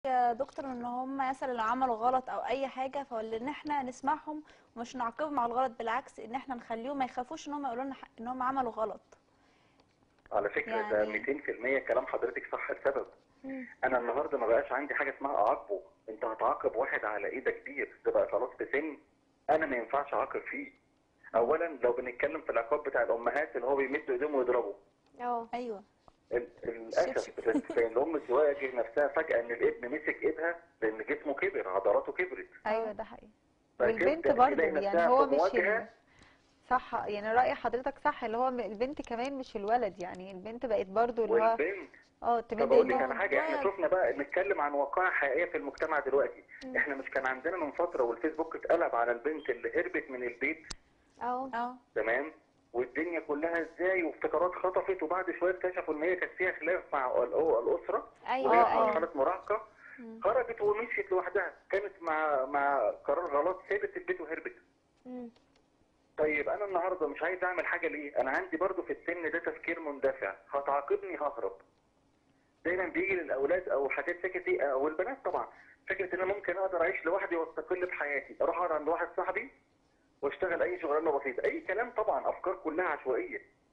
يا دكتور ان هم مثلا لو عملوا غلط او اي حاجه فولا ان احنا نسمعهم ومش نعاقبهم على الغلط بالعكس ان احنا نخليهم ما يخافوش ان هم يقولوا لنا ح- ان هم عملوا غلط على فكره يعني- ده 200% كلام حضرتك صح لسبب انا النهارده ما بقاش عندي حاجه اسمها اعاقبه انت هتعاقب واحد على ايه ده كبير ده بقى خلاص في سن انا ما ينفعش اعاقب فيه اولا لو بنتكلم في العقاب بتاع الامهات اللي هو بيمدوا ايديهم ويضربوا اه ايوه ال- للاسف في الام تواجه نفسها فجاه ان الابن مسك ايدها لان جسمه كبر عضلاته كبرت ايوه ده حقيقي فتبدأ والبنت برضه تلاقي يعني نفسها هو في مش مواجهة ال- صح يعني رأي حضرتك صح اللي هو م- البنت كمان مش الولد يعني البنت بقت برضه اللي هو والبنت اه طب تمد اقول لك ايدها على حاجه احنا والله. شفنا بقى نتكلم عن واقعه حقيقيه في المجتمع دلوقتي احنا مش كان عندنا من فتره والفيسبوك اتقلب على البنت اللي هربت من البيت اه اه تمام والدنيا كلها ازاي وافتكارات خطفت وبعد شويه اكتشفوا ان هي كانت فيها خلاف مع ال- الاسره ايوه وهي في ايوه مرحله مراهقه خرجت ومشيت لوحدها كانت مع مع قرار غلط سابت البيت وهربت مم. طيب انا النهارده مش عايز اعمل حاجه ليه انا عندي برضو في السن ده تفكير مندفع هتعاقبني ههرب دايما بيجي للاولاد او حاجات فكره ايه او البنات طبعا فكره ان انا ممكن اقدر اعيش لوحدي واستقل بحياتي اروح اقعد عند واحد صاحبي واشتغل اي شغلانه بسيطه اي كلام طبعا افكار كلها عشوائيه